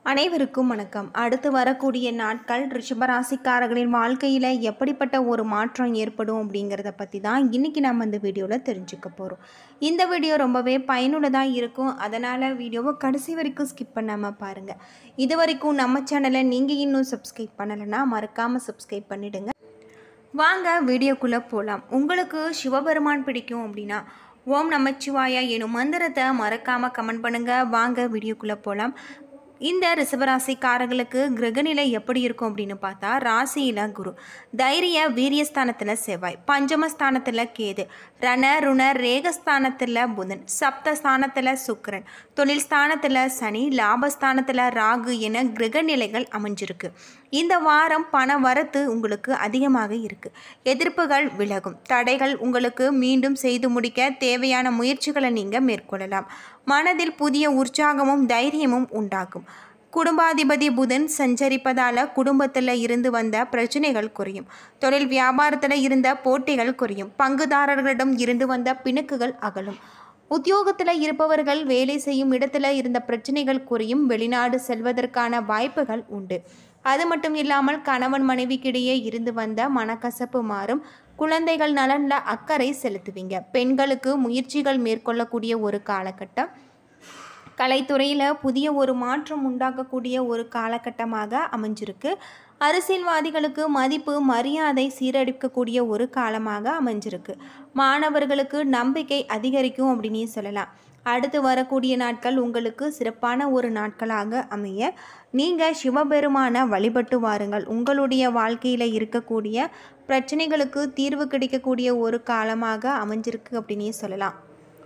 அனைவருக்கும் வணக்கம் அடுத்து வரக்கூடிய நாட்கள் ரிஷபராசிக்காரர்களின் வாழ்க்கையில் எப்படிப்பட்ட ஒரு மாற்றம் ஏற்படும் அப்படிங்கிறத பற்றி தான் இன்றைக்கி நம்ம இந்த வீடியோவில் தெரிஞ்சுக்க போகிறோம் இந்த வீடியோ ரொம்பவே பயனுள்ளதாக இருக்கும் அதனால் வீடியோவை கடைசி வரைக்கும் ஸ்கிப் பண்ணாமல் பாருங்கள் இது வரைக்கும் நம்ம சேனலை நீங்கள் இன்னும் சப்ஸ்கிரைப் பண்ணலைன்னா மறக்காமல் சப்ஸ்கிரைப் பண்ணிவிடுங்க வாங்க வீடியோக்குள்ளே போகலாம் உங்களுக்கு சிவபெருமான் பிடிக்கும் அப்படின்னா ஓம் நமச்சிவாயா எனும் மந்திரத்தை மறக்காமல் கமெண்ட் பண்ணுங்கள் வாங்க வீடியோக்குள்ளே போகலாம் இந்த ரிஷபராசிக்காரர்களுக்கு கிரகநிலை எப்படி இருக்கும் அப்படின்னு பார்த்தா ராசியில் குரு தைரிய வீரியஸ்தானத்தில் செவ்வாய் பஞ்சமஸ்தானத்தில் கேது ரண ருண ரேகஸ்தானத்தில் புதன் சப்தஸ்தானத்தில் சுக்கிரன் தொழில் ஸ்தானத்தில் சனி லாபஸ்தானத்தில் ராகு என கிரகநிலைகள் அமைஞ்சிருக்கு இந்த வாரம் பண வரத்து உங்களுக்கு அதிகமாக இருக்கு எதிர்ப்புகள் விலகும் தடைகள் உங்களுக்கு மீண்டும் செய்து முடிக்க தேவையான முயற்சிகளை நீங்கள் மேற்கொள்ளலாம் மனதில் புதிய உற்சாகமும் தைரியமும் உண்டாகும் குடும்பாதிபதி புதன் சஞ்சரிப்பதால் குடும்பத்தில் இருந்து வந்த பிரச்சனைகள் குறையும் தொழில் வியாபாரத்தில் இருந்த போட்டிகள் குறையும் பங்குதாரர்களிடம் இருந்து வந்த பிணக்குகள் அகலும் உத்தியோகத்தில் இருப்பவர்கள் வேலை செய்யும் இடத்துல இருந்த பிரச்சனைகள் குறையும் வெளிநாடு செல்வதற்கான வாய்ப்புகள் உண்டு அது மட்டும் இல்லாமல் கணவன் மனைவிக்கிடையே இருந்து வந்த மனக்கசப்பு மாறும் குழந்தைகள் நலனில் அக்கறை செலுத்துவீங்க பெண்களுக்கு முயற்சிகள் மேற்கொள்ளக்கூடிய ஒரு காலகட்டம் கலைத்துறையில் புதிய ஒரு மாற்றம் உண்டாக்கக்கூடிய ஒரு காலகட்டமாக அமைஞ்சிருக்கு அரசியல்வாதிகளுக்கு மதிப்பு மரியாதை சீரழிக்கக்கூடிய ஒரு காலமாக அமைஞ்சிருக்கு மாணவர்களுக்கு நம்பிக்கை அதிகரிக்கும் அப்படின்னு சொல்லலாம் அடுத்து வரக்கூடிய நாட்கள் உங்களுக்கு சிறப்பான ஒரு நாட்களாக அமைய நீங்கள் சிவபெருமான வழிபட்டு வாருங்கள் உங்களுடைய வாழ்க்கையில் இருக்கக்கூடிய பிரச்சனைகளுக்கு தீர்வு கிடைக்கக்கூடிய ஒரு காலமாக அமைஞ்சிருக்கு அப்படின்னே சொல்லலாம்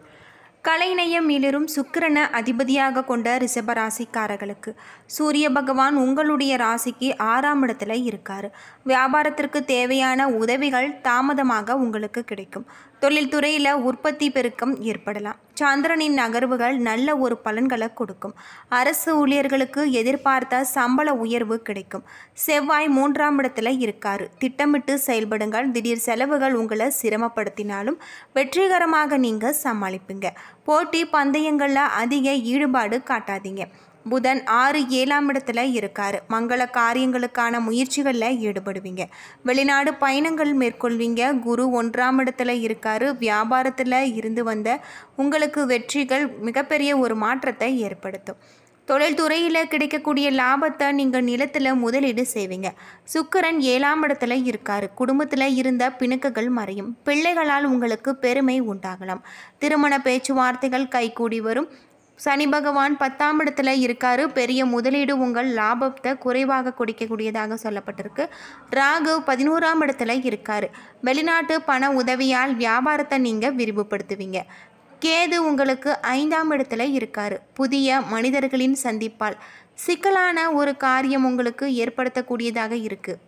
கலைநயம் மிளிரும் சுக்கிரனை அதிபதியாக கொண்ட ரிஷபராசிக்காரர்களுக்கு சூரிய பகவான் உங்களுடைய ராசிக்கு ஆறாம் இடத்துல இருக்கார் வியாபாரத்திற்கு தேவையான உதவிகள் தாமதமாக உங்களுக்கு கிடைக்கும் தொழில்துறையில் உற்பத்தி பெருக்கம் ஏற்படலாம் சந்திரனின் நகர்வுகள் நல்ல ஒரு பலன்களை கொடுக்கும் அரசு ஊழியர்களுக்கு எதிர்பார்த்த சம்பள உயர்வு கிடைக்கும் செவ்வாய் மூன்றாம் இடத்துல இருக்காரு திட்டமிட்டு செயல்படுங்கள் திடீர் செலவுகள் உங்களை சிரமப்படுத்தினாலும் வெற்றிகரமாக நீங்கள் சமாளிப்பீங்க போட்டி பந்தயங்களில் அதிக ஈடுபாடு காட்டாதீங்க புதன் ஆறு ஏழாம் இடத்துல இருக்கார் மங்கள காரியங்களுக்கான முயற்சிகளில் ஈடுபடுவீங்க வெளிநாடு பயணங்கள் மேற்கொள்வீங்க குரு ஒன்றாம் இடத்துல இருக்கார் வியாபாரத்தில் இருந்து வந்த உங்களுக்கு வெற்றிகள் மிகப்பெரிய ஒரு மாற்றத்தை ஏற்படுத்தும் தொழில்துறையில் கிடைக்கக்கூடிய லாபத்தை நீங்கள் நிலத்தில் முதலீடு செய்வீங்க சுக்கரன் ஏழாம் இடத்துல இருக்கார் குடும்பத்தில் இருந்த பிணக்குகள் மறையும் பிள்ளைகளால் உங்களுக்கு பெருமை உண்டாகலாம் திருமண பேச்சுவார்த்தைகள் கைகூடி வரும் சனி பகவான் பத்தாம் இடத்துல இருக்காரு பெரிய முதலீடு உங்கள் லாபத்தை குறைவாக கொடுக்கக்கூடியதாக சொல்லப்பட்டிருக்கு ராகு பதினோராம் இடத்துல இருக்காரு வெளிநாட்டு பண உதவியால் வியாபாரத்தை நீங்கள் விரிவுபடுத்துவீங்க கேது உங்களுக்கு ஐந்தாம் இடத்துல இருக்காரு புதிய மனிதர்களின் சந்திப்பால் சிக்கலான ஒரு காரியம் உங்களுக்கு ஏற்படுத்தக்கூடியதாக இருக்குது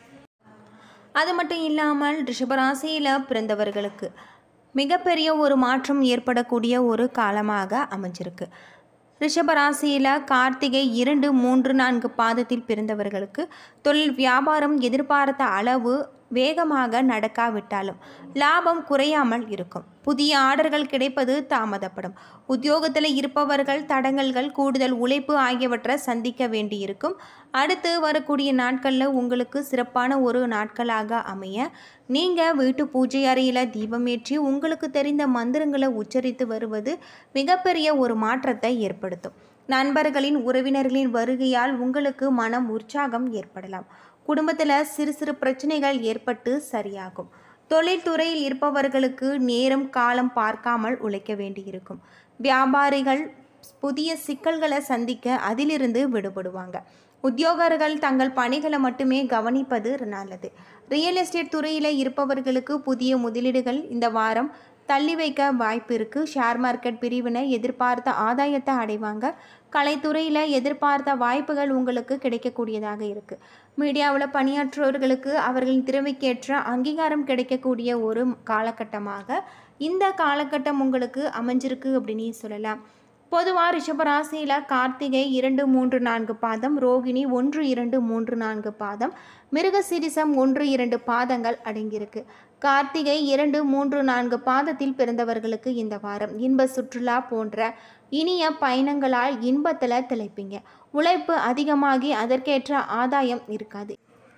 அது மட்டும் இல்லாமல் ரிஷபராசியில் பிறந்தவர்களுக்கு மிகப்பெரிய ஒரு மாற்றம் ஏற்படக்கூடிய ஒரு காலமாக அமைஞ்சிருக்கு ரிஷபராசியில் கார்த்திகை இரண்டு மூன்று நான்கு பாதத்தில் பிறந்தவர்களுக்கு தொழில் வியாபாரம் எதிர்பார்த்த அளவு வேகமாக நடக்காவிட்டாலும் லாபம் குறையாமல் இருக்கும் புதிய ஆர்டர்கள் கிடைப்பது தாமதப்படும் உத்தியோகத்தில் இருப்பவர்கள் தடங்கல்கள் கூடுதல் உழைப்பு ஆகியவற்றை சந்திக்க வேண்டியிருக்கும் அடுத்து வரக்கூடிய நாட்களில் உங்களுக்கு சிறப்பான ஒரு நாட்களாக அமைய நீங்கள் வீட்டு பூஜை அறையில் தீபமேற்றி உங்களுக்கு தெரிந்த மந்திரங்களை உச்சரித்து வருவது மிகப்பெரிய ஒரு மாற்றத்தை ஏற்படுத்தும் நண்பர்களின் உறவினர்களின் வருகையால் உங்களுக்கு மனம் உற்சாகம் ஏற்படலாம் குடும்பத்தில் சிறு சிறு பிரச்சனைகள் ஏற்பட்டு சரியாகும் தொழில்துறையில் இருப்பவர்களுக்கு நேரம் காலம் பார்க்காமல் உழைக்க வேண்டியிருக்கும் வியாபாரிகள் புதிய சிக்கல்களை சந்திக்க அதிலிருந்து விடுபடுவாங்க உத்தியோகர்கள் தங்கள் பணிகளை மட்டுமே கவனிப்பது நல்லது ரியல் எஸ்டேட் துறையில் இருப்பவர்களுக்கு புதிய முதலீடுகள் இந்த வாரம் தள்ளி வைக்க வாய்ப்பு இருக்குது ஷேர் மார்க்கெட் பிரிவினை எதிர்பார்த்த ஆதாயத்தை அடைவாங்க கலைத்துறையில் எதிர்பார்த்த வாய்ப்புகள் உங்களுக்கு கிடைக்கக்கூடியதாக இருக்குது மீடியாவில் பணியாற்றுபவர்களுக்கு அவர்களின் திறமைக்கேற்ற அங்கீகாரம் கிடைக்கக்கூடிய ஒரு காலகட்டமாக இந்த காலகட்டம் உங்களுக்கு அமைஞ்சிருக்கு அப்படின்னு சொல்லலாம் பொதுவாக ரிஷபராசியில் கார்த்திகை இரண்டு மூன்று நான்கு பாதம் ரோகிணி ஒன்று இரண்டு மூன்று நான்கு பாதம் மிருகசிரிசம் ஒன்று இரண்டு பாதங்கள் அடங்கியிருக்கு கார்த்திகை இரண்டு மூன்று நான்கு பாதத்தில் பிறந்தவர்களுக்கு இந்த வாரம் இன்ப சுற்றுலா போன்ற இனிய பயணங்களால் இன்பத்தில் திளைப்பீங்க உழைப்பு அதிகமாகி அதற்கேற்ற ஆதாயம் இருக்காது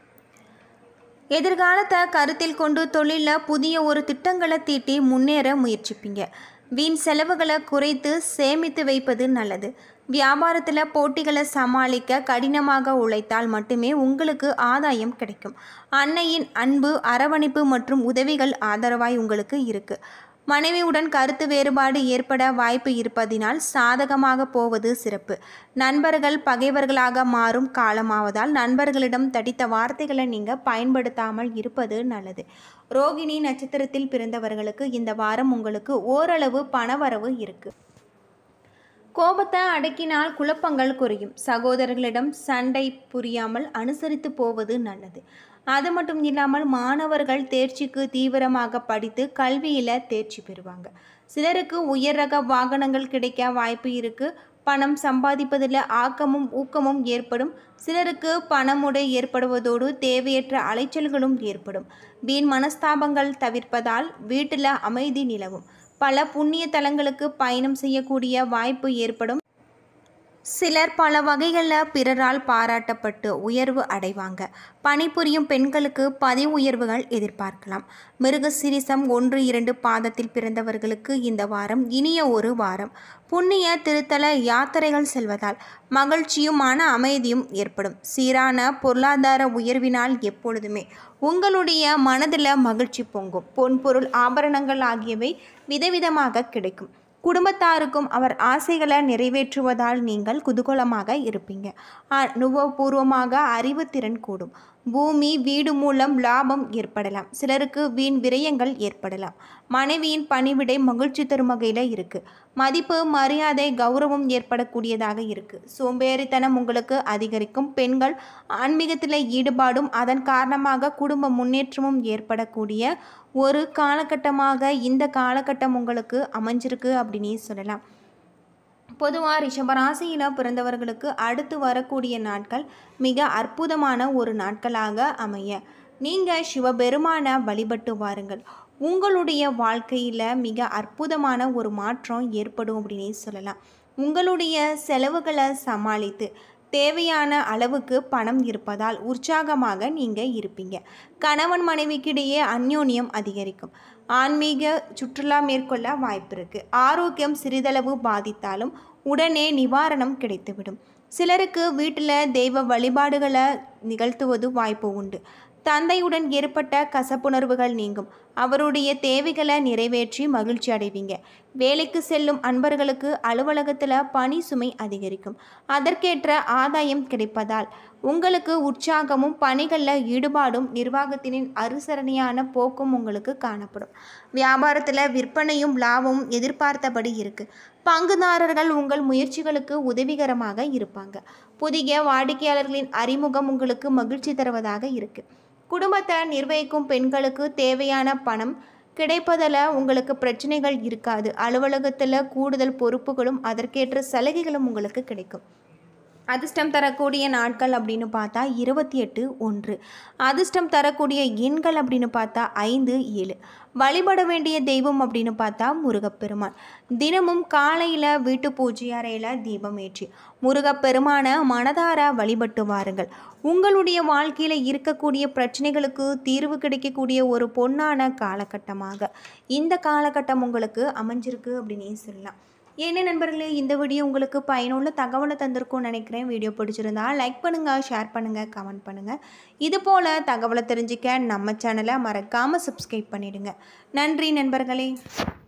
எதிர்காலத்தை கருத்தில் கொண்டு தொழிலில் புதிய ஒரு திட்டங்களை தீட்டி முன்னேற முயற்சிப்பீங்க வீண் செலவுகளை குறைத்து சேமித்து வைப்பது நல்லது வியாபாரத்தில் போட்டிகளை சமாளிக்க கடினமாக உழைத்தால் மட்டுமே உங்களுக்கு ஆதாயம் கிடைக்கும் அன்னையின் அன்பு அரவணைப்பு மற்றும் உதவிகள் ஆதரவாய் உங்களுக்கு இருக்கு மனைவியுடன் கருத்து வேறுபாடு ஏற்பட வாய்ப்பு இருப்பதினால் சாதகமாக போவது சிறப்பு நண்பர்கள் பகைவர்களாக மாறும் காலமாவதால் நண்பர்களிடம் தடித்த வார்த்தைகளை நீங்கள் பயன்படுத்தாமல் இருப்பது நல்லது ரோகிணி நட்சத்திரத்தில் பிறந்தவர்களுக்கு இந்த வாரம் உங்களுக்கு ஓரளவு பணவரவு இருக்குது கோபத்தை அடக்கினால் குழப்பங்கள் குறையும் சகோதரர்களிடம் சண்டை புரியாமல் அனுசரித்து போவது நல்லது அது மட்டும் இல்லாமல் மாணவர்கள் தேர்ச்சிக்கு தீவிரமாக படித்து கல்வியில் தேர்ச்சி பெறுவாங்க சிலருக்கு உயர் ரக வாகனங்கள் கிடைக்க வாய்ப்பு இருக்குது பணம் சம்பாதிப்பதில் ஆக்கமும் ஊக்கமும் ஏற்படும் சிலருக்கு பணமுடை ஏற்படுவதோடு தேவையற்ற அலைச்சல்களும் ஏற்படும் வீண் மனஸ்தாபங்கள் தவிர்ப்பதால் வீட்டில் அமைதி நிலவும் பல புண்ணிய தலங்களுக்கு பயணம் செய்யக்கூடிய வாய்ப்பு ஏற்படும் சிலர் பல வகைகளில் பிறரால் பாராட்டப்பட்டு உயர்வு அடைவாங்க பணிபுரியும் பெண்களுக்கு பதவி உயர்வுகள் எதிர்பார்க்கலாம் மிருக சிரிசம் ஒன்று இரண்டு பாதத்தில் பிறந்தவர்களுக்கு இந்த வாரம் இனிய ஒரு வாரம் புண்ணிய திருத்தல யாத்திரைகள் செல்வதால் மகிழ்ச்சியும் மன அமைதியும் ஏற்படும் சீரான பொருளாதார உயர்வினால் எப்பொழுதுமே உங்களுடைய மனதில் மகிழ்ச்சி பொங்கும் பொன்பொருள் ஆபரணங்கள் ஆகியவை விதவிதமாக கிடைக்கும் குடும்பத்தாருக்கும் அவர் ஆசைகளை நிறைவேற்றுவதால் நீங்கள் குதூகலமாக இருப்பீங்க அனுபவபூர்வமாக அறிவுத்திறன் கூடும் பூமி வீடு மூலம் லாபம் ஏற்படலாம் சிலருக்கு வீண் விரயங்கள் ஏற்படலாம் மனைவியின் பணிவிடை மகிழ்ச்சி தரும் வகையில் இருக்குது மதிப்பு மரியாதை கௌரவம் ஏற்படக்கூடியதாக இருக்குது சோம்பேறித்தனம் உங்களுக்கு அதிகரிக்கும் பெண்கள் ஆன்மீகத்தில் ஈடுபாடும் அதன் காரணமாக குடும்ப முன்னேற்றமும் ஏற்படக்கூடிய ஒரு காலகட்டமாக இந்த காலகட்டம் உங்களுக்கு அமைஞ்சிருக்கு அப்படின்னு சொல்லலாம் பொதுவாக ரிஷபராசியில் பிறந்தவர்களுக்கு அடுத்து வரக்கூடிய நாட்கள் மிக அற்புதமான ஒரு நாட்களாக அமைய நீங்கள் சிவபெருமான வழிபட்டு வாருங்கள் உங்களுடைய வாழ்க்கையில் மிக அற்புதமான ஒரு மாற்றம் ஏற்படும் அப்படின்னு சொல்லலாம் உங்களுடைய செலவுகளை சமாளித்து தேவையான அளவுக்கு பணம் இருப்பதால் உற்சாகமாக நீங்கள் இருப்பீங்க கணவன் மனைவிக்கிடையே அந்யோன்யம் அதிகரிக்கும் ஆன்மீக சுற்றுலா மேற்கொள்ள வாய்ப்பு இருக்குது ஆரோக்கியம் சிறிதளவு பாதித்தாலும் உடனே நிவாரணம் கிடைத்துவிடும் சிலருக்கு வீட்டில் தெய்வ வழிபாடுகளை நிகழ்த்துவது வாய்ப்பு உண்டு தந்தையுடன் ஏற்பட்ட கசப்புணர்வுகள் நீங்கும் அவருடைய தேவைகளை நிறைவேற்றி மகிழ்ச்சி அடைவீங்க வேலைக்கு செல்லும் அன்பர்களுக்கு அலுவலகத்தில் பணி சுமை அதிகரிக்கும் அதற்கேற்ற ஆதாயம் கிடைப்பதால் உங்களுக்கு உற்சாகமும் பணிகளில் ஈடுபாடும் நிர்வாகத்தினின் அனுசரணையான போக்கும் உங்களுக்கு காணப்படும் வியாபாரத்தில் விற்பனையும் லாபமும் எதிர்பார்த்தபடி இருக்குது பங்குதாரர்கள் உங்கள் முயற்சிகளுக்கு உதவிகரமாக இருப்பாங்க புதிய வாடிக்கையாளர்களின் அறிமுகம் உங்களுக்கு மகிழ்ச்சி தருவதாக இருக்குது குடும்பத்தை நிர்வகிக்கும் பெண்களுக்கு தேவையான பணம் கிடைப்பதில் உங்களுக்கு பிரச்சனைகள் இருக்காது அலுவலகத்தில் கூடுதல் பொறுப்புகளும் அதற்கேற்ற சலுகைகளும் உங்களுக்கு கிடைக்கும் அதிர்ஷ்டம் தரக்கூடிய நாட்கள் அப்படின்னு பார்த்தா இருபத்தி எட்டு ஒன்று அதிர்ஷ்டம் தரக்கூடிய எண்கள் அப்படின்னு பார்த்தா ஐந்து ஏழு வழிபட வேண்டிய தெய்வம் அப்படின்னு பார்த்தா முருகப்பெருமான் தினமும் காலையில் வீட்டு பூஜை அறையில் தீபம் ஏற்றி முருகப்பெருமான மனதார வழிபட்டு வாருங்கள் உங்களுடைய வாழ்க்கையில் இருக்கக்கூடிய பிரச்சனைகளுக்கு தீர்வு கிடைக்கக்கூடிய ஒரு பொன்னான காலகட்டமாக இந்த காலகட்டம் உங்களுக்கு அமைஞ்சிருக்கு அப்படின்னே சொல்லலாம் என்ன நண்பர்களே இந்த வீடியோ உங்களுக்கு பயனுள்ள தகவலை தந்திருக்கும்னு நினைக்கிறேன் வீடியோ பிடிச்சிருந்தா லைக் பண்ணுங்கள் ஷேர் பண்ணுங்கள் கமெண்ட் பண்ணுங்கள் இது போல் தகவலை தெரிஞ்சுக்க நம்ம சேனலை மறக்காமல் சப்ஸ்கிரைப் பண்ணிடுங்க நன்றி நண்பர்களே